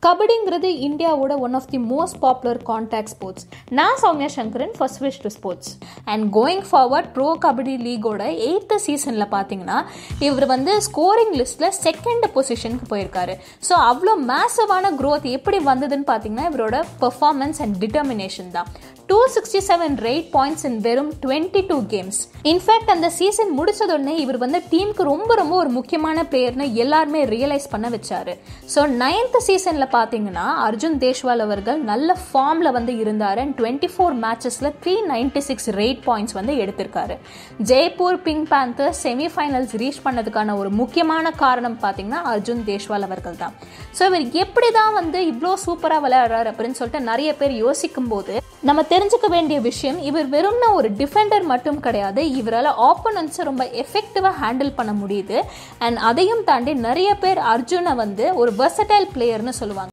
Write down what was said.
கபடிங்கிறது இந்தியாவோட one of the most popular contact sports நான் Soumya Sankaran first wish to sports and going forward pro kabaddi லீகோட eighth சீசனில் பார்த்தீங்கன்னா இவர் வந்து ஸ்கோரிங் லிஸ்ட்டில் செகண்ட் பொசிஷனுக்கு போயிருக்காரு ஸோ அவ்வளோ மேசவான க்ரோத் எப்படி வந்ததுன்னு பார்த்தீங்கன்னா இவரோட பெர்ஃபார்மன்ஸ் அண்ட் டிட்டர்மினேஷன் தான் two sixty seven raid points in வெறும் டுவெண்ட்டி டூ கேம்ஸ் இன்ஃபேக்ட் அந்த சீசன் முடிச்சதுடனே இவர் வந்து டீமுக்கு ரொம்ப ரொம்ப ஒரு முக்கியமான பிளேயர்னு எல்லாருமே ரியலைஸ் பண்ண வச்சாரு ஸோ நைன்த் சீசனில் பார்த்தீங்கன்னா அர்ஜுன் தேஷ்வால் அவர்கள் நல்ல ஃபார்மில் வந்து இருந்தார் அண்ட் டுவெண்ட்டி ஃபோர் மேட்சஸில் three ninety six raid points வந்து எடுத்திருக்காரு Jaipur pink panther semifinals reach பண்ணதுக்கான ஒரு முக்கியமான காரணம் பார்த்தீங்கன்னா அர்ஜுன் தேஷ்வால் அவர்கள் தான் ஸோ இவர் எப்படி தான் வந்து இவ்வளோ சூப்பராக விளையாடுறாரு அப்படின்னு சொல்லிட்டு நிறைய பேர் யோசிக்கும் போது நம்ம தெரிஞ்சுக்க வேண்டிய விஷயம் இவர் வெறும்னா ஒரு டிஃபெண்டர் மட்டும் கிடையாது இவரால் ஆப்போனன்ஸை ரொம்ப எஃபெக்டிவாக ஹேண்டில் பண்ண முடியுது அண்ட் அதையும் தாண்டி நிறைய பேர் அர்ஜுனை வந்து ஒரு வெர்சடைல் பிளேயர்னு சொல்லுவாங்க